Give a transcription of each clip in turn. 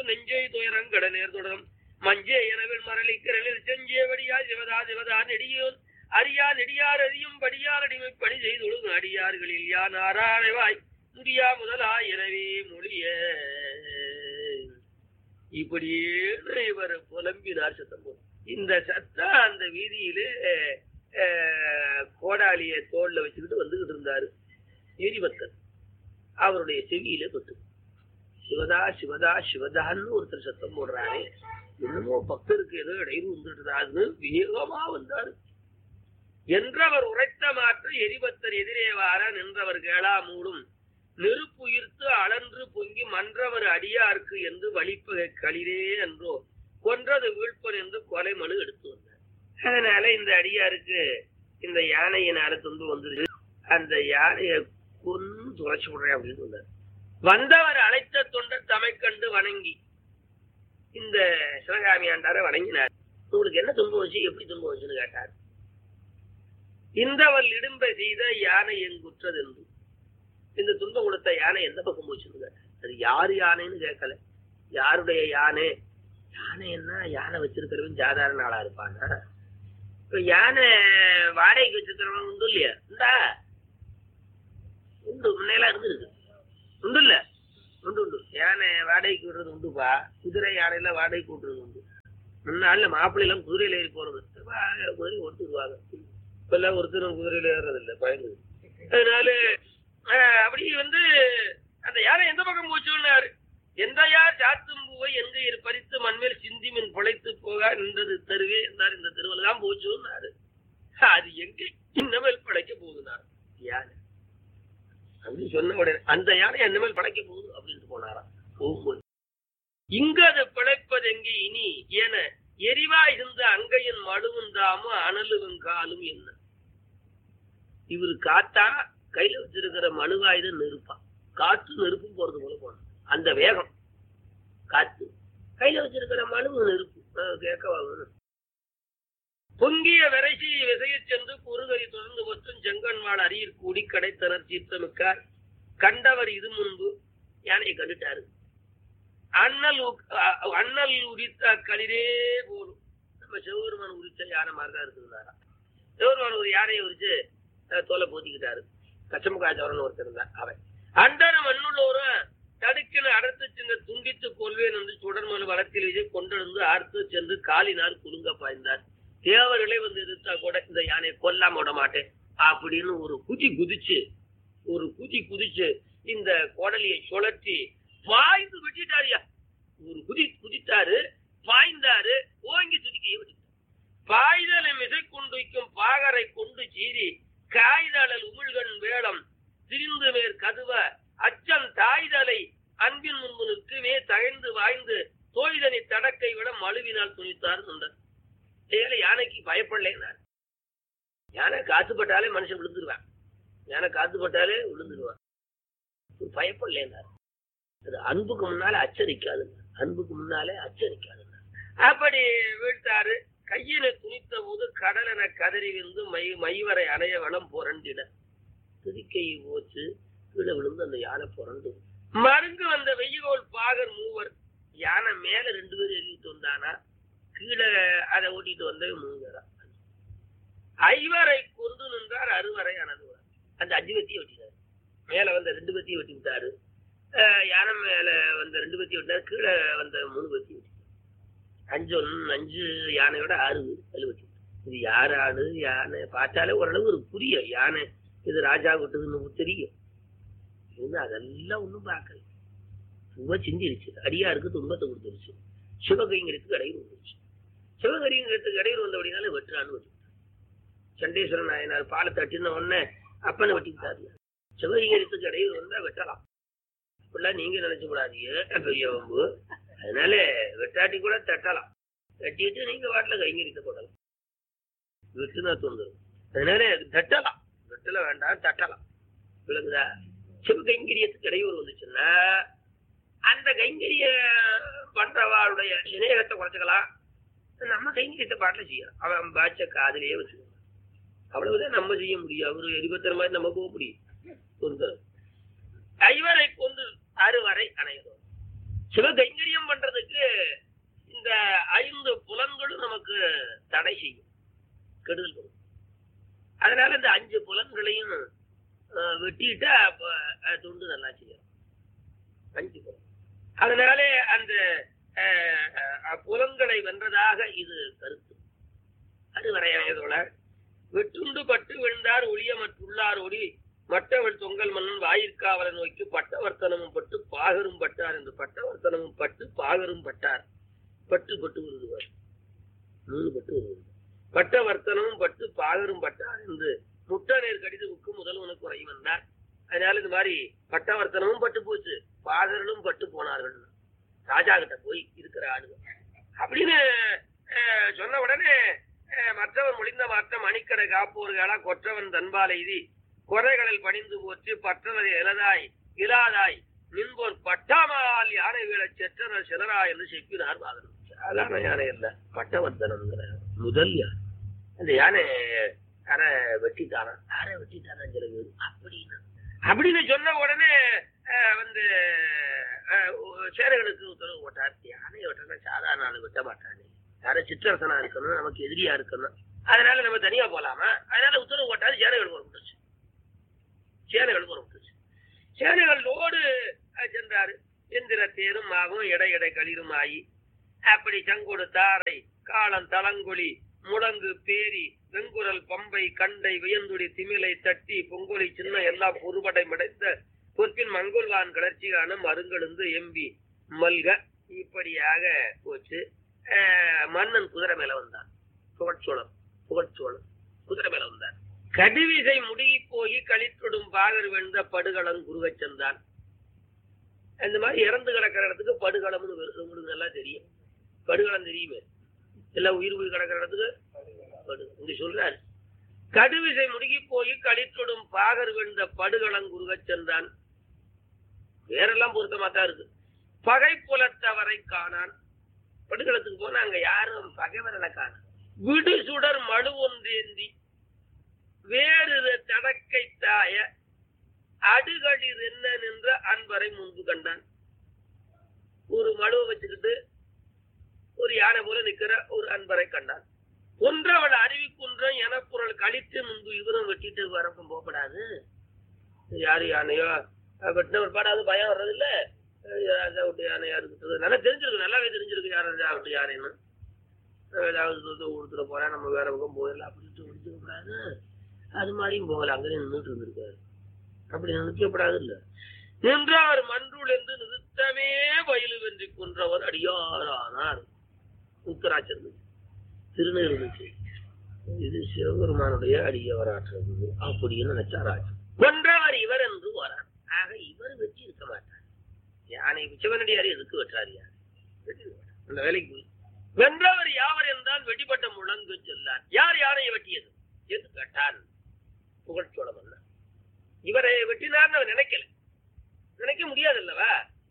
நெஞ்சை துயரங்கட நேர் தொடரும் மஞ்சே எனவே மரளிக்கிறனில் செஞ்சேவடியா சிவதா சிவதா நெடியோன் அறியா நெடியார் அறியும் படியார் அடிமை பணி செய்தொழுகு அடியார்களில் யான் ஆராய்வாய் முடியா முதலா எனவே மொழிய இப்படியே இவர் புலம்பினார் சத்தம் போட்டு. இந்த சத்தம் அந்த வீதியிலே அஹ், கோடாலிய தோல்ல வச்சுக்கிட்டு வந்துகிட்டு இருந்தாரு எரிபத்தர் அவருடைய செவியிலே பட்டு சிவதா சிவதா சிவதான்னு ஒருத்தர் சத்தம் போடுறாரு என்னமோ பக்தருக்கு ஏதோ இடையூறு வந்துட்டுதான்னு வேகமா வந்தாரு என்றவர் உரைத்த மாற்ற எரிபத்தர் எதிரே வார நின்றவர் கேளா மூடும் நெருப்புயிர்த்து அளன்று பொங்கி மன்றவர் அடியார்க்கு என்று வலிப்பகை களிரே என்றோ கொன்றது வீழ்ப்பன் என்று கொலை மனு எடுத்து வந்தார் அதனால இந்த அடியாருக்கு இந்த யானையினால துன்பு வந்துருச்சு அந்த யானையை கொன்னு துளைச்சு விடுறேன் அப்படின்னு சொன்னார் வந்தவர் அழைத்த தொண்டர் தமை கண்டு வணங்கி இந்த சிவகாமி ஆண்டார வணங்கினார் உங்களுக்கு என்ன துன்பம் வச்சு எப்படி துன்பம் வச்சுன்னு கேட்டார் இந்தவள் இடும்பை செய்த யானை எங்குற்றது என்று இந்த துன்பம் கொடுத்த யானை எந்த பக்கம் போச்சுன்னு கேட்டார் அது யாரு யானைன்னு கேட்கல யாருடைய யானை யானை என்ன யானை வச்சிருக்கிறவன் சாதாரண ஆளா இருப்பானா இப்ப யானை வாடகைக்கு வச்சிருக்கிறவன் உண்டு இல்லையா உண்டா உண்டு முன்னையெல்லாம் இருந்திருக்கு உண்டு இல்ல உண்டு உண்டு யானை வாடகைக்கு விடுறது உண்டுப்பா குதிரை யானையில வாடகைக்கு விட்டுறது உண்டு முன்னாள் மாப்பிள்ளை எல்லாம் குதிரையில ஏறி போறது ஆயிரம் குதிரை ஓட்டுருவாங்க இப்ப எல்லாம் ஒருத்தரும் குதிரையில ஏறது இல்ல பயந்து அதனால ஆஹ், அப்படி வந்து அந்த யானை எந்த பக்கம் போச்சுன்னாரு எந்த யார் சாத்தும் பூவை எங்க இரு பறித்து மண்மேல் சிந்தி மின் பிழைத்து போக நின்றது தெருவே என்றார் இந்த தெருவில் தான் போச்சுன்னாரு அது எங்க இன்னமேல் படைக்க போகுதுனார் யானை அப்படின்னு சொன்ன உடனே அந்த யானை என்னமேல் படைக்க போகுது அப்படின்னு போனாராம் போகும்போது இங்க அது பிழைப்பது எங்கே இனி என எரிவா இருந்த அங்கையின் மடுவும் தாமும் அனலுவும் காலும் என்ன இவரு காத்தா கையில வச்சிருக்கிற மனுவாயுதம் நெருப்பா காற்று நெருப்பும் போறது போல போன அந்த வேகம் காத்து கையில வச்சிருக்கிற மனுவும் நெருப்பு அஹ் கேட்கவா வேணும் பொங்கிய விரைசி விசையச் சென்று குறுகரி தொடர்ந்து மற்றும் செங்கன்வாள் அரியர் கூடி கடைத்தனர் சீர்த்தமிக்கார் கண்டவர் இது முன்பு யானையை கண்டுட்டாரு அண்ணல் உ- அ- அண்ணல் உரித்த களிரே போலும் நம்ம சிவபெருமான் உரிச்ச யானை மாதிரி தான் இருக்குதுனாரா சிவபெருமான் ஒரு யானையை உரிச்சு அஹ், தோலை போத்திக்கிட்டாரு கச்சமுகாச்சவரன் ஒருத்தர் இருந்தார் அவன் அண்டன மண்ணுள்ளோரும் தடுக்கின அடர்த்து சென்று துண்டித்து கொள்வேன் என்று சுடர்மலு வளத்தில் விஜய் கொண்டெழுந்து ஆர்த்து சென்று காலினார் குலுங்க பாய்ந்தார் தேவர்களே வந்து எதிர்த்தா கூட இந்த யானையை கொல்லாம விட மாட்டேன் அப்படின்னு ஒரு குதி குதிச்சு ஒரு குதி குதிச்சு இந்த கோடலியை சுழற்றி பாய்ந்து விட்டுட்டாரியா ஒரு குதி குதித்தாரு பாய்ந்தாரு ஓங்கி துதிக்க விட்டு பாய்தலை மிசை கொண்டு வைக்கும் பாகரை கொண்டு சீறி காய்தழல் உமிழ்கண் வேளம் திரிந்து மேற் கதுவ அச்சம் தாய்தலை அன்பின் முன்பு நிற்குமே தகைந்து வாய்ந்து தோய்தனை தடக்கை விட மழுவினால் துணித்தார் சொன்னார் ஏழை யானைக்கு பயப்படலைன்னார் யானை காத்துப்பட்டாலே மனுஷன் விழுந்துருவான் யானை காத்துப்பட்டாலே விழுந்துருவான் பயப்படலைன்னார் அது அன்புக்கு முன்னாலே அச்சரிக்காது அன்புக்கு முன்னாலே அச்சரிக்காது அப்படி வீழ்த்தாரு கையில துணித்த போது கடலென கதறி விழுந்து மை மைவரை அணைய வளம் புரண்டிட துதிக்கை போச்சு கீழே விழுந்து அந்த யானை புரண்டு மருங்கு வந்த வெய்யகோல் பாகர் மூவர் யானை மேல ரெண்டு பேரும் எழுதிட்டு வந்தானா கீழே அதை ஓட்டிட்டு வந்தவன் மூணு பேரா ஐவரை கொண்டு நின்றார் அறுவரை அனதுவார் அந்த அஞ்சு பத்தியை வெட்டினார் மேல வந்த ரெண்டு பத்தியை வெட்டி விட்டாரு அஹ் யானை மேல வந்த ரெண்டு பத்தி வெட்டினார் கீழே வந்த மூணு பத்தி வெட்டி அஞ்சு ஒன்று அஞ்சு யானையோட ஆறு பேர் வெட்டி இது யார் ஆடு யானை பார்த்தாலே ஓரளவு ஒரு புரியும் யானை இது ராஜா விட்டதுன்னு தெரியும் இவங்க அதெல்லாம் ஒண்ணும் பார்க்கல சும்மா சிந்திருச்சு அடியாருக்கு துன்பத்தை கொடுத்துருச்சு சிவகைங்கிறதுக்கு இடையூறு வந்துருச்சு சிவகரிங்கிறதுக்கு இடையூறு வந்த அப்படின்னால வெட்டுறான்னு வெட்டி சண்டேஸ்வரன் நாயனார் பாலை தட்டின உடனே அப்பனை வெட்டிக்கிட்டாரு சிவகரிங்கிறதுக்கு இடையூறு வந்தா வெட்டலாம் அப்படிலாம் நீங்க நினைச்சு கூடாதீங்க பெரிய வம்பு அதனால வெட்டாட்டி கூட தட்டலாம் தட்டிட்டு நீங்க வாட்டில கைங்கரித்த போடலாம் வெட்டுனா தொந்தரும் அதனால தட்டலாம் வெட்டல வேண்டாம் தட்டலாம் விளங்குதா சிவகைங்கரியத்துக்கு இடையூறு வந்துச்சுன்னா அந்த கைங்கரிய பண்றவாளுடைய சிநேகத்தை குறைச்சிக்கலாம் நம்ம கைங்கரியத்தை பாட்டில் செய்யலாம் அவன் பாய்ச்ச காதலியே வச்சுக்கணும் அவ்வளவுதான் நம்ம செய்ய முடியும் அவரு எரிபத்திர மாதிரி நம்ம போக முடியும் தொந்தரம் ஐவரை கொண்டு அறுவரை அணையதோ சிவகைங்கரியம் பண்றதுக்கு இந்த ஐந்து புலன்களும் நமக்கு தடை செய்யும் கெடுதல் வரும் அதனால இந்த அஞ்சு புலன்களையும் அஹ், வெட்டிட்டா அப்ப, அஹ், தொண்டு நல்லா செய்யும் அஞ்சு புலன் அதனாலே அந்த அஹ், அஹ், புலன்களை வென்றதாக இது கருத்து அது வரையதோட வெற்றுண்டு பட்டு விழுந்தார் ஒளிய மற்றுள்ளார் ஒளி மற்றவள் தொங்கல் மன்னன் வாயிற்காவலை நோக்கி பட்டவர்த்தனமும் பட்டு பாகரும் பட்டார் என்று பட்டவர்த்தனமும் பட்டு பாகரும் பட்டார் பட்டு பட்டு வருதுவார் மூணு பட்டு வருவது பட்டவர்த்தனமும் பட்டு பாகரும் பட்டார் என்று முட்டநேர் கடித உக்கு முதல்வனுக்கு உரை வந்தார் அதனால இது மாதிரி பட்டவர்த்தனமும் பட்டு போச்சு பாகர்களும் பட்டு போனார்கள் ராஜா கிட்ட போய் இருக்கிற ஆளுங்க அப்படின்னு அஹ், சொன்ன உடனே அஹ், மற்றவர் முடிந்த மாற்றம் அணிக்கடை காப்போர்களா கொற்றவன் தன்பால் எய்தி குறைகளில் பணிந்து போச்சு பற்றவரை இலதாய் இலாதாய் நின்போர் பட்டாமால் யானை வீழ செற்றன சிலரா என்று செப்பினார் பாதனம் சாதாரண யானை அல்ல பட்டவர்த்தனம்ங்கிற முதல் யானை அந்த யானை அரை வெட்டித்தானா அரை வெட்டித்தானா சில பேர் அப்படின்னு அப்படின்னு சொன்ன உடனே அஹ், வந்து அஹ், சேரர்களுக்கு உத்தரவு போட்டார் யானையை வெட்டனா சாதாரண ஆளு வெட்ட மாட்டானே யாரை சிற்றரசனா இருக்கணும் நமக்கு எதிரியா இருக்கணும் அதனால நம்ம தனியா போலாமா அதனால உத்தரவு போட்டாரு சேனைகள் புறப்பட்டுச்சு சேனைகள் புறப்பட்டுச்சு சேனைகளோடு அஹ், சென்றாரு எந்திர தேரும் ஆகும் எடை எடை களிரும் ஆகி அப்படி சங்கொடு தாரை காலம் தளங்கொலி முழங்கு பேரி வெங்குரல் பம்பை கண்டை வியந்துடி திமிலை தட்டி பொங்கொலி சின்ன எல்லா பொறுபடை மிடைத்த பொற்பின் மங்குல்வான் கிளர்ச்சியான மருங்கெழுந்து எம்பி மல்க இப்படியாக போச்சு அஹ், மன்னன் குதிரை மேல வந்தான் புகழ்ச்சோழன் புகழ்ச்சோழன் குதிரை மேல வந்தான் கடுவிசை முடுகி போய் கழித்துடும் பாகர் வெந்த படுகளம் குருகச் சென்றான் இந்த மாதிரி இறந்து கிடக்கிற இடத்துக்கு படுகளம்னு பேரு. உங்களுக்கு நல்லா தெரியும் படுகளம் தெரியுமே எல்லாம் உயிர் உயிர் கிடக்கிற இடத்துக்கு படு இங்க சொல்றாரு கடுவிசை முடுகி போய் கழித்துடும் பாகர் வெந்த படுகளம் குருகச் சென்றான் வேறெல்லாம் பொருத்தமா தான் இருக்கு பகை புலத்தவரை காணான் படுகளத்துக்கு போனா அங்க யாரும் பகைவரனை காண விடு சுடர் மழு ஒன்றேந்தி வேறு தடக்கை தாய அடுகளிர் என்ன நின்ற அன்பரை முன்பு கண்டான் ஒரு மழுவை வச்சுக்கிட்டு ஒரு யானை போல நிக்கிற ஒரு அன்பரை கண்டான் ஒன்றவள் அறிவிக்குன்றம் என பொருள் கழித்து முன்பு இவரும் வெட்டிட்டு வரக்கும் போகப்படாது யாரு யானையோ அஹ் வெட்டின ஒரு பாடாது பயம் வர்றதில்ல ராஜா விட்டு யானையா இருக்குது நல்லா தெரிஞ்சிருக்கு நல்லாவே தெரிஞ்சிருக்கு யார் ராஜா விட்டு யாரைன்னு அஹ் ஏதாவது சொத்து கொடுத்துட போறேன் நம்ம வேற பக்கம் போயிடலாம் அப்படின்ட்டு முடிச்சுக்க கூடாது அது மாதிரியும் போகல அங்கே நின்றுட்டு இருந்திருக்காரு அப்படி நினைக்கப்படாது இல்ல நின்றவர் மன்றுள் என்று நிறுத்தமே வயலு வென்றி கொன்றவர் அடியாரானார் உத்தராட்சம் திருநீர் இருந்துச்சு இது சிவபெருமானுடைய அடியவராற்றது அப்படின்னு நினைச்சாராச்சு கொன்றவர் இவர் என்று வரார் ஆக இவர் வெற்றி இருக்க மாட்டார் யானை சிவனடியார் எதுக்கு வெற்றார் யார் வெற்றி இருக்க மாட்டார். அந்த வேலைக்கு போய் வென்றவர் யாவர் என்றால் வெடிப்பட்ட முழங்கு சொல்லார் யார் யாரை வெட்டியது எது கேட்டான் புகழ்ச்சோழ மன்னர் இவரை வெட்டினார்னு அவர் நினைக்கல நினைக்க முடியாது அல்லவா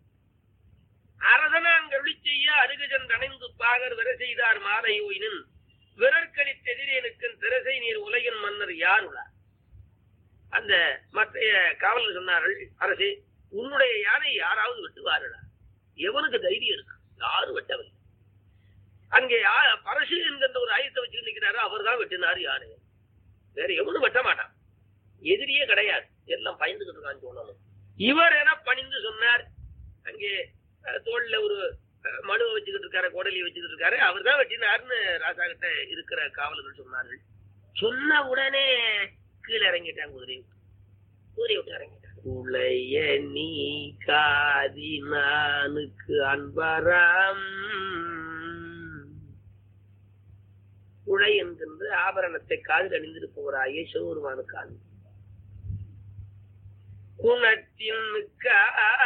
அரசனான் கருளி செய்ய அருகஜன் அணைந்து பாகர் விர செய்தார் மாலை ஓயினின் விரற்களி தெதிரேனுக்கு திரசை நீர் உலகின் மன்னர் யார் உளா அந்த மற்ற காவலர் சொன்னார்கள் அரசே உன்னுடைய யானை யாராவது வெட்டுவார்களா எவனுக்கு தைரியம் இருக்கு யாரும் வெட்டவில்லை அங்கே யா- பரசு என்கின்ற ஒரு ஆயுதத்தை வச்சு நிற்கிறாரோ அவர் தான் வெட்டினார் யானை வேற எவனும் வெட்ட மாட்டான் எதிரியே கிடையாது எல்லாம் பயந்துகிட்டு இருக்கான்னு சொல்லணும் இவர் என பணிந்து சொன்னார் அங்கே அஹ், தோல்ல ஒரு அஹ், மனுவை வச்சுக்கிட்டு இருக்காரு கோடலியை வச்சுக்கிட்டு இருக்காரு அவர் தான் வெட்டினார்னு ராசா கிட்ட இருக்கிற காவலர்கள் சொன்னார்கள் சொன்ன உடனே கீழே இறங்கிட்டாங்க குதிரை விட்டு. குதிரை விட்டு இறங்கிட்டாங்க உளைய நீ காதி நானுக்கு அன்பராம் உழை என்கின்ற ஆபரணத்தை காதில் அணிந்திருப்பவராகிய சிவபெருமானுக்கு அன்பு குணத்தின் மிக்காறு.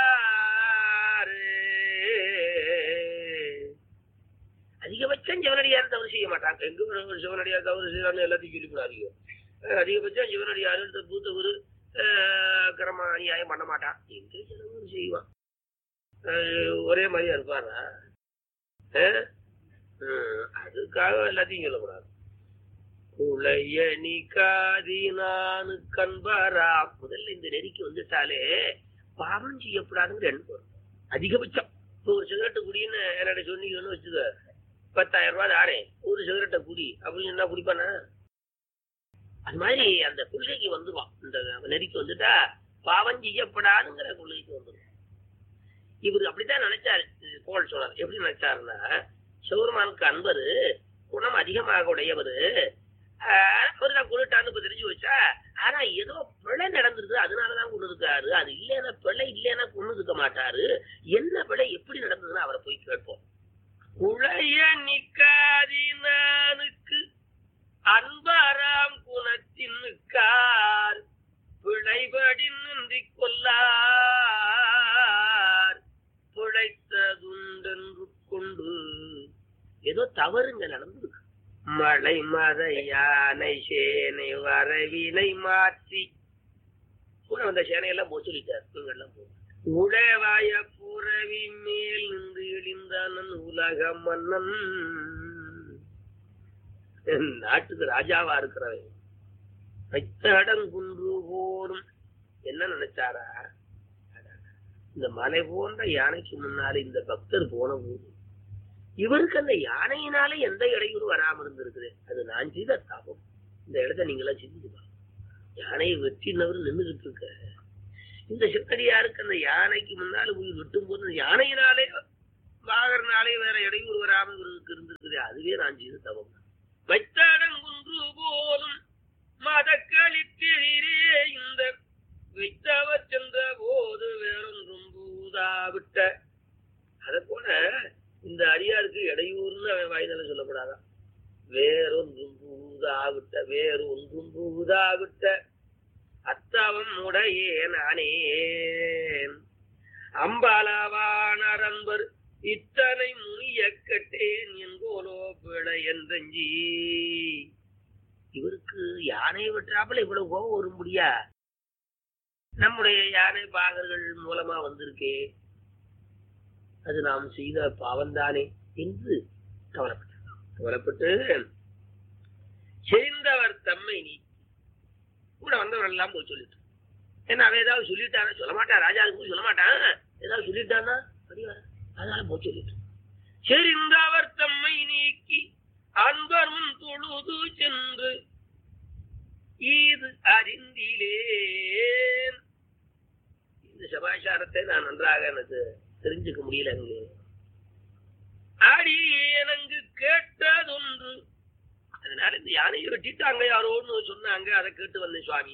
அதிகபட்சம் சிவனடியார் தவறு செய்ய மாட்டாங்க எங்க ஒரு சிவனடியார் தவறு செய்யறான்னு எல்லாத்தையும் சொல்லிவிடாதீங்க அஹ் அதிகபட்சம் சிவனடியார் இந்த பூத்தவரு கிரம அநியாயம் பண்ண மாட்டான் எங்க சிலவரு செய்வான் அஹ் ஒரே மாதிரியா இருப்பாரா அஹ்? ஹம், அதுக்காக எல்லாத்தையும் சொல்லக்கூடாது உளைய நீ காதி நானு கண்பாரா முதல்ல இந்த நெறிக்கு வந்துட்டாலே பாவம் செய்யக்கூடாதுங்கிற எண்ணம் வரும் அதிகபட்சம் இப்போ ஒரு சிகரெட்டு குடின்னு என்னோட சொன்னீங்கன்னு வச்சுக்க பத்தாயிரம் ரூபாய் தாரேன் ஒரு சிகரெட்டை குடி அப்படின்னு சொன்னா குடிப்பானா அது மாதிரி அந்த கொள்கைக்கு வந்துருவான் இந்த நெறிக்கு வந்துட்டா பாவம் செய்யப்படாதுங்கிற கொள்கைக்கு வந்துடும் இவர் அப்படித்தான் நினைச்சாரு புகழ் சொல்றார் எப்படி நினைச்சாருன்னா சிவருமானுக்கு அன்பரு குணம் அதிகமாக உடையவரு அவர் தான் கொண்டுட்டான்னு இப்ப தெரிஞ்சு வச்சா ஆனா ஏதோ பிழை நடந்திருக்கு அதனாலதான் கொண்டு இருக்காரு அது இல்லைன்னா பிழை இல்லைன்னா கொண்டு இருக்க மாட்டாரு என்ன பிழை எப்படி நடந்ததுன்னு அவரை போய் கேட்போம் உழைய நிக்காதினானுக்கு அன்பராம் குணத்தின் கார் பிழைபடி நின்றி கொல்லார் பிழைத்ததுண்டென்று கொண்டு ஏதோ தவறுங்க நடந்திருக்கு மழை மத யானை சேனை வரவினை மாற்றி கூட அந்த சேனையெல்லாம் போச்சுட்டார் இவங்கெல்லாம் போ உழவாய புறவி மேல் நின்று இழிந்தானன் உலக மன்னன் நாட்டுக்கு ராஜாவா இருக்கிறவன் வைத்தடம் குன்று போரும் என்ன நினைச்சாரா இந்த மலை போன்ற யானைக்கு முன்னால இந்த பக்தர் போன போது இவருக்கு அந்த யானையினால எந்த இடையூறு வராம இருந்திருக்குது அது நான் செய்த தபம் இந்த இடத்த நீங்களா சிந்திச்சு பாருங்க யானையை வெட்டினவர் நின்றுகிட்டு இருக்க இந்த சித்தடியாருக்கு அந்த யானைக்கு முன்னால உயிர் வெட்டும் போது யானையினாலே வாகரனாலே வேற இடையூறு வராம இவருக்கு இருந்திருக்குது அதுவே நான் செய்த தபம் வைத்தடங்குன்று போலும் மதக்களித்தெதிரே இந்த வைத்தவர் சென்ற போது வேறொன்றும் பூதாவிட்ட அத போல இந்த அடியாருக்கு இடையூறுன்னு அவன் வாய்ந்தால சொல்லப்படாதான் வேறொன்றும் பூதாவிட்ட வேறு ஒன்றும் பூதாவிட்ட அத்தவம் உடையே நானே அம்பாலவானார் அன்பர் இத்தனை முனிய கட்டேன் என்கோலோ பிழை என்றஞ்சி இவருக்கு யானையை விட்டாப்புல இவ்வளவு கோபம் வரும் முடியா நம்முடைய யானை பாகர்கள் மூலமா வந்திருக்கே அது நாம் செய்த பாவம்தானே என்று கவலைப்பட்டார் கவலைப்பட்டு சேர்ந்தவர் தம்மை நீ கூட வந்தவர் எல்லாம் போய் சொல்லிட்டு ஏன்னா அவன் ஏதாவது சொல்லிட்டானா சொல்ல மாட்டான் ராஜாவுக்கு போய் சொல்ல மாட்டான் ஏதாவது சொல்லிட்டானா அப்படியா அதனால போய் சொல்லிட்டு செறிந்தவர் தம்மை நீக்கி அன்பர் முன் தொழுது சென்று இது அறிந்திலேன் இந்த சமாச்சாரத்தை நான் நன்றாக எனக்கு தெரிஞ்சுக்க முடியல அங்கு அடி எனக்கு கேட்டதொன்று அதனால இந்த யானையை வெட்டிட்டாங்க யாரோன்னு சொன்னாங்க அதை கேட்டு வந்தேன் சுவாமி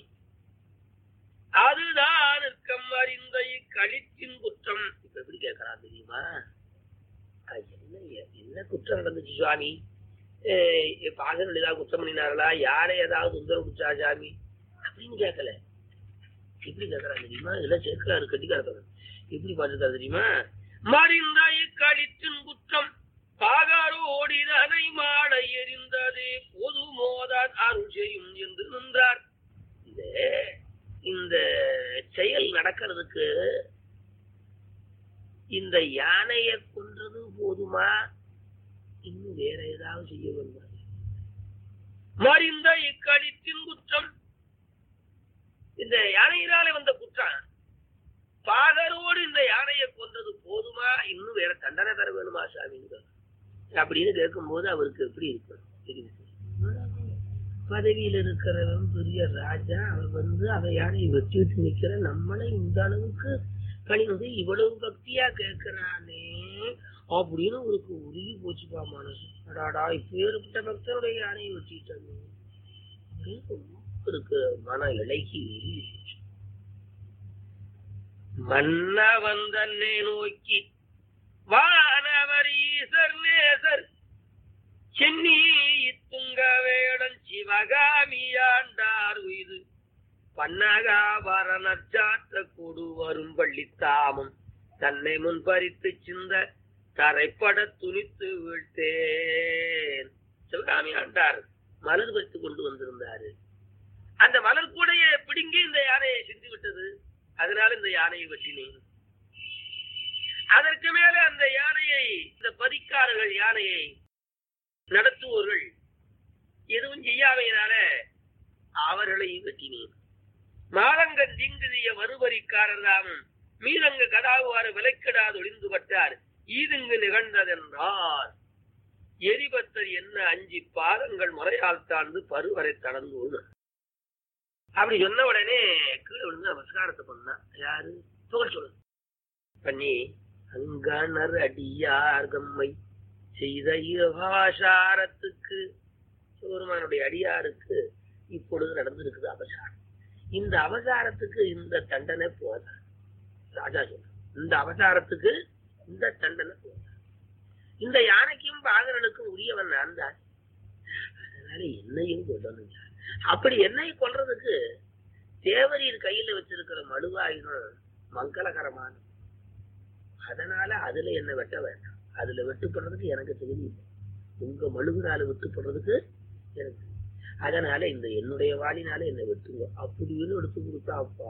அதுதான் இருக்கம் அறிந்த கழித்தின் குற்றம் இப்ப எப்படி கேட்கறான் தெரியுமா அது என்ன என்ன குற்றம் நடந்துச்சு சுவாமி பாகர்கள் ஏதாவது குற்றம் பண்ணினார்களா யாரை ஏதாவது தொந்தரவு குச்சா சாமி அப்படின்னு கேட்கல எப்படி கேட்கறான் தெரியுமா இதெல்லாம் சேர்க்கிறாரு கட்டிக்காரர் எப்படி பார்த்துருக்காரு தெரியுமா மறிந்தாய் கழித்தின் குற்றம் பாகாரோ ஓடிதனை மாட எரிந்ததே பொது மோதான் அருள் செய்யும் என்று நின்றார் இந்த இந்த செயல் நடக்கிறதுக்கு இந்த யானையை கொன்றது போதுமா இன்னும் வேற ஏதாவது செய்ய வேண்டும் மறிந்த இக்கடித்தின் குற்றம் இந்த யானையினாலே வந்த குற்றம் பாகரோடு இந்த யானையை கொன்றது போதுமா இன்னும் வேற தண்டனை தர வேணுமா சாமிங்க அப்படின்னு கேட்கும்போது அவருக்கு எப்படி இருக்கும் தெரியுது பதவியில் இருக்கிறவன் பெரிய ராஜா அவன் வந்து அவன் யானையை வெட்டி விட்டு நிக்கிற நம்மளை இந்த அளவுக்கு பணிந்து இவ்வளவு பக்தியா கேட்கிறானே அப்படின்னு அவருக்கு உருகி போச்சுப்பா மனசு அடாடா இப்பேற்பட்ட பக்தனுடைய யானையை வெட்டிட்டாங்க இருக்கு மன இலகி மன்னவன் தன்னை நோக்கி வானவர் ஈசர் நேசர் சென்னி துங்க வேடன் சிவகாமியாண்டார் உயிது பன்னகாபரணச்சாற்ற கொடு வரும் பள்ளித்தாமம் தன்னை முன் பறித்து சிந்த தரைப்பட துணித்து வீழ்த்தேன் சிவகாமி ஆண்டார் மலர் வைத்து கொண்டு வந்திருந்தாரு அந்த மலர் கூடைய பிடுங்கி இந்த யானையை சிந்து விட்டது அதனால இந்த யானையை வெட்டினேன் அதற்கு மேல அந்த யானையை இந்த பதிக்காரர்கள் யானையை நடத்துவோர்கள் எதுவும் செய்யாமையினால அவர்களை வெட்டினேன் மாலங்கன் தீங்குதிய மறுபரிக்காரர் தாமும் மீதங்க கதாகுவாறு விலைக்கிடாது ஒளிந்து பட்டார் ஈதுங்கு நிகழ்ந்ததென்றார் எரிபத்தர் என்ன அஞ்சி பாதங்கள் முறையால் தாழ்ந்து பருவரை தடந்து உள்ள அப்படி சொன்ன உடனே கீழே விழுந்து நமஸ்காரத்தை பண்ணா யாரு புகழ் சொல்லு பண்ணி அங்கனர் அடியார் தம்மை செய்த இவாசாரத்துக்கு சிவருமானுடைய அடியாருக்கு இப்பொழுது நடந்திருக்குது அபசாரம் இந்த அவசாரத்துக்கு இந்த தண்டனை போதா ராஜா சொல்ற இந்த அவசாரத்துக்கு இந்த தண்டனை போதா இந்த யானைக்கும் பாகரனுக்கும் உரியவன் நான் தான் அதனால என்னையும் கொல்லணுங்க அப்படி என்னை கொல்றதுக்கு தேவரீர் கையில வச்சிருக்கிற மழுவாயுதம் மங்களகரமான அதனால அதுல என்ன வெட்ட வேண்டாம் அதுல வெட்டு பண்றதுக்கு எனக்கு தகுதி இல்லை உங்க மழுகுனால வெட்டு பண்றதுக்கு எனக்கு அதனால இந்த என்னுடைய வாளினால என்னை வெட்டுங்க அப்படின்னு எடுத்து கொடுத்தா அப்பா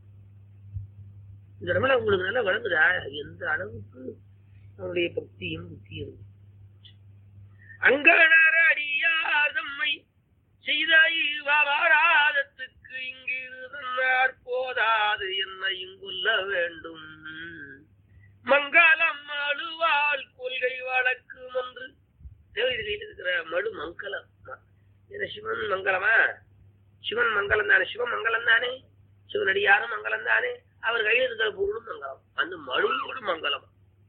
இந்த இடத்துல உங்களுக்கு நல்லா வழங்குதா எந்த அளவுக்கு அவனுடைய பக்தியும் புத்தியும் அங்கனர் அடியார் தம்மை செய்த வாராதத்துக்கு இங்கு இருந்தார் போதாது என்னை இங்குள்ள வேண்டும் மங்களம் அழுவாள் கொள்கை வழக்கும் என்று தேவதியில் இருக்கிற மடு மங்களம் என்ன சிவன் மங்களமா சிவன் மங்களம் தானே சிவன் மங்களம் தானே சிவனடியாரும் மங்களம் தானே அவர் கையில் இருக்கிற பொருளும் மங்களம் அந்த மழுவோடு மங்களம்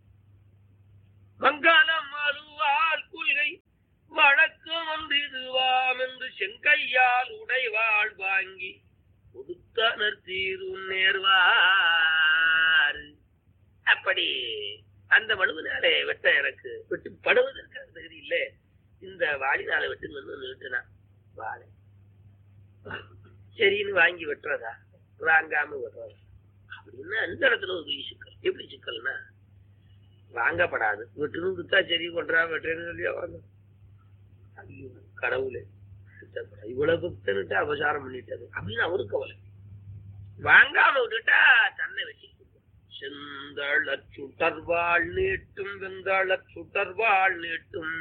மங்களம் அழுவாள் கொள்கை வழக்கம் ஒன்று இதுவாம் என்று செங்கையால் உடைவாள் வாங்கி உடுத்தனர் தீரும் நேர்வார் அப்படி அந்த மனுவினாலே வெட்ட எனக்கு வெட்டு படுவதற்கு அந்த தகுதி இல்லை இந்த வாளினால வெட்டுங்கன்னு நிறுத்தினான் வாழை சரின்னு வாங்கி வெட்டுறதா வாங்காம வெட்டுறதா அப்படின்னா அந்த இடத்துல ஒரு பெரிய சிக்கல் எப்படி சிக்கல்னா வாங்கப்படாது வெட்டணும் குத்தா சரி கொண்டா வெட்டுறேன்னு சொல்லியா வாங்க ஐயோ, கடவுளே சுத்தப்படா. இவ்வளவு பக்தன்ட்டு அபசாரம் பண்ணிட்டது அப்படின்னு அவருக்கு கவலை வாங்காம விட்டுட்டா தன்னை வச்சு செந்தள சுடர்வாள் நீட்டும் வெந்தள சுடர்வாள் நீட்டும்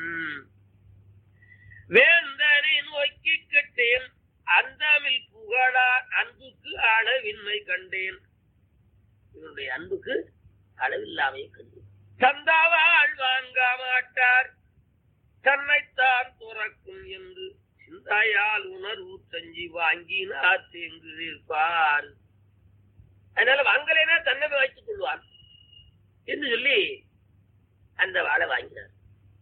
வேந்தனை நோக்கி கட்டேன் அந்தமில் புகழார் அன்புக்கு அளவின்மை கண்டேன் இவனுடைய அன்புக்கு அளவில்லாமையை கண்டேன் தந்தாவாள் வாங்க மாட்டார் தன்னைத்தான் துறக்கும் என்று சிந்தாயால் உணர்வு தஞ்சி வாங்கினார் தேங்கு இருப்பார் அதனால வாங்கலைன்னா தன்னை வைத்துக் கொள்வார் என்று சொல்லி அந்த வாழை வாங்கினார்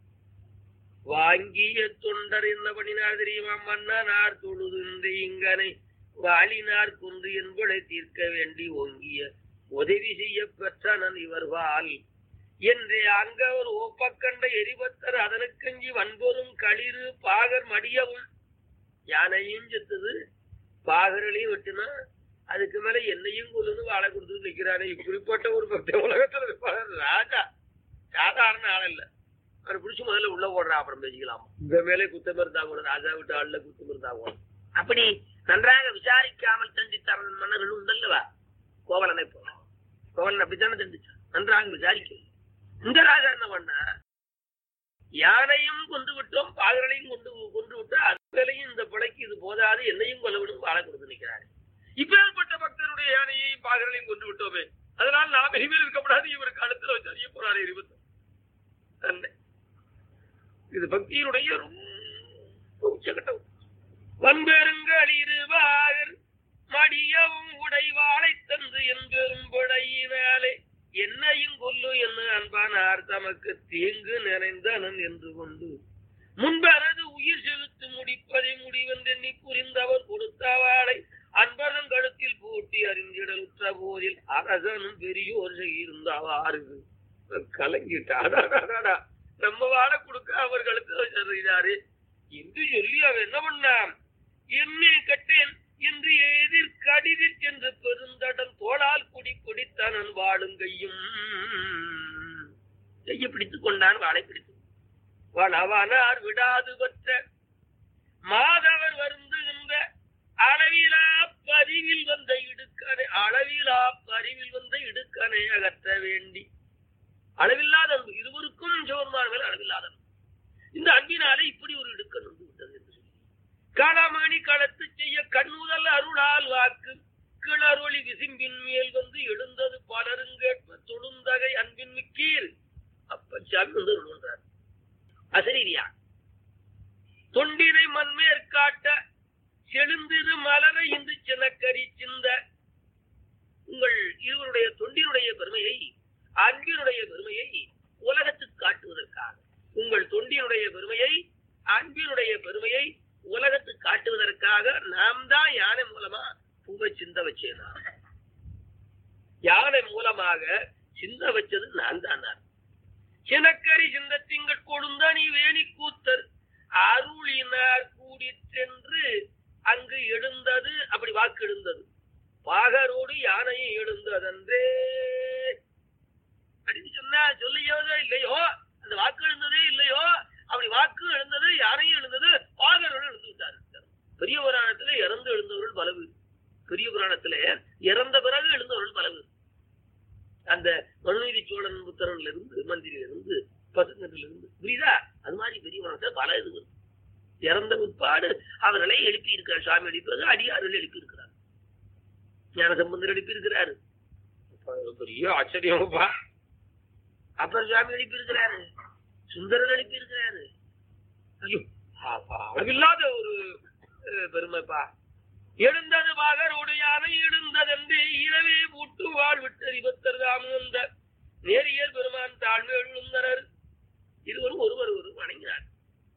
வாங்கிய தொண்டர் என்ன பண்ணினார் தெரியுமா மன்னனார் தொழுது இந்த இங்கனை வாளினார் கொண்டு என்பதை தீர்க்க வேண்டி ஓங்கிய உதவி செய்ய பெற்றனன் இவர்வால் என்றே அங்க ஒரு ஓப்பக்கண்ட எரிபத்தர் அதனுக்கஞ்சி வன்பொரும் களிறு பாகர் மடியவும் யானையும் செத்துது பாகர்களையும் வெட்டினா அதுக்கு மேல என்னையும் கொண்டு வாழை கொடுத்து நிக்கிறானே இப்படிப்பட்ட ஒரு பக்த உலகத்துல இருப்பாரு ராஜா சாதாரண ஆள் இல்ல அவர் பிடிச்சு முதல்ல உள்ள ஓடுறா அப்புறம் பேசிக்கலாம் இந்த மேலே குத்தம் இருந்தா கூட ராஜா விட்டு ஆள்ல குத்தம் இருந்தா கூட அப்படி நன்றாக விசாரிக்காமல் தெரிஞ்சு தர மன்னர்கள் உண்டல்லவா கோவலனை போல கோவலன் அப்படித்தானே தெரிஞ்சுச்சான் நன்றாக விசாரிக்க இந்த ராஜா என்ன பண்ண யானையும் கொண்டு விட்டோம் பாகர்களையும் கொண்டு கொண்டு விட்டு அதுகளையும் இந்த பிழைக்கு இது போதாது என்னையும் கொல்ல விடும் வாழை கொடுத்து நிற்கிறாரு இப்பேற்பட்ட பக்தருடைய யானையையும் பாகர்களையும் கொண்டு விட்டோமே அதனால் நாம் இனிமேல் இருக்கப்படாது இவருக்கு அடுத்த வச்சு அறிய போறாரு இருபத்தி தன்னை இது பக்தியினுடைய ரொம்ப உச்சகட்டம் வன்பெருங்கள் இருவாகர் மடியவும் உடைவாளை தந்து என்பெரும் பிழையினாலே என்னையும் கொல்லு என்ன அன்பானார் தமக்கு தீங்கு நிறைந்தனன் என்று கொண்டு முன்பரது உயிர் செலுத்து முடிப்பதை முடிவென்றெண்ணி புரிந்தவர் கொடுத்தவாளை அன்பரன் கழுத்தில் பூட்டி அறிந்திடலுற்ற போதில் அரசனும் பெரியோர் செய்திருந்தவாறு கலங்கிட்டாடா நம்ம வாழை கொடுக்க அவர் கழுத்துல செய்தாரு என்று சொல்லி அவன் என்ன பண்ணான் என்னை கட்டேன் என்று எதிர் கடிதில் சென்று பெருந்தடன் தோளால் குடி குடித்தனன் வாழும் கையும் கையை பிடித்துக் கொண்டான் வாழை பிடித்து வளவனார் விடாது பெற்ற மாதவர் வருந்துகின்ற அளவிலா பதிவில் வந்த இடுக்கனை அளவிலா பதிவில் வந்த இடுக்கனை அகற்ற வேண்டி அளவில்லாத அன்பு இருவருக்கும் சிவருமான் மேல் அளவில்லாத அன்பு இந்த அன்பினாலே இப்படி ஒரு இடுக்கன் வந்து விட்டது என்று சொல்லி காளாமணி களத்து செய்ய கண்ணுதல் அருளால் வாக்கு கிளறொளி விசிம்பின் மேல் வந்து எழுந்தது பலரும் கேட்ப தொழுந்தகை அன்பின் மிக்கீர் சாமி வந்து விடுன்றார் அசரீரியா தொண்டினை மண்மேற்காட்ட செழுந்திரு மலர இந்து சினக்கரி சிந்த உங்கள் இருவருடைய தொண்டினுடைய பெருமையை அன்பினுடைய பெருமையை உலகத்துக்கு காட்டுவதற்காக உங்கள் தொண்டினுடைய பெருமையை அன்பினுடைய பெருமையை உலகத்துக்கு காட்டுவதற்காக நாம் தான் யானை மூலமா பூவை சிந்த வச்சேனா யானை மூலமாக சிந்த வச்சது நான் தான் சினக்கரி சிந்த திங்கள் கொழுந்த நீ வேணி கூத்தர் அருளினார் கூடி சென்று அங்கு எழுந்தது அப்படி வாக்கு எழுந்தது பாகரோடு யானையும் எழுந்ததன்றே அப்படின்னு சொன்னா சொல்லியோதோ இல்லையோ அந்த வாக்கு எழுந்ததே இல்லையோ அப்படி வாக்கு எழுந்தது யானையும் எழுந்தது பாகரோடு எழுந்து விட்டாரு பெரிய புராணத்துல இறந்து எழுந்தவர்கள் பலவு பெரிய புராணத்துல இறந்த பிறகு எழுந்தவர்கள் பலவு அந்த மனுநீதி சோழன் புத்தரன்ல இருந்து மந்திரியில இருந்து பசுங்கத்துல இருந்து புரியுதா அது மாதிரி பெரிய புராணத்துல பல இது வரும். இறந்த பிற்பாடு அவர்களை எழுப்பி இருக்கிறார் சுவாமி எழுப்பி அடியார்கள் எழுப்பி இருக்கிறார் ஞானசம்பந்தர் எழுப்பி இருக்கிறாரு பெரிய ஆச்சரியமாப்பா அப்பர் சுவாமி எழுப்பி இருக்கிறாரு சுந்தரர் எழுப்பி இருக்கிறாரு ஐயோ அப்பா, அளவில்லாத ஒரு அஹ், பெருமைப்பா எழுந்தது பாகரோடு யானை எழுந்ததென்று இரவே பூட்டு வாழ் விட்டு இபத்தர் தாமுந்த நேரியர் பெருமான் தாழ்வு எழுந்தனர் இருவரும் ஒருவர் ஒரு வணங்கினார்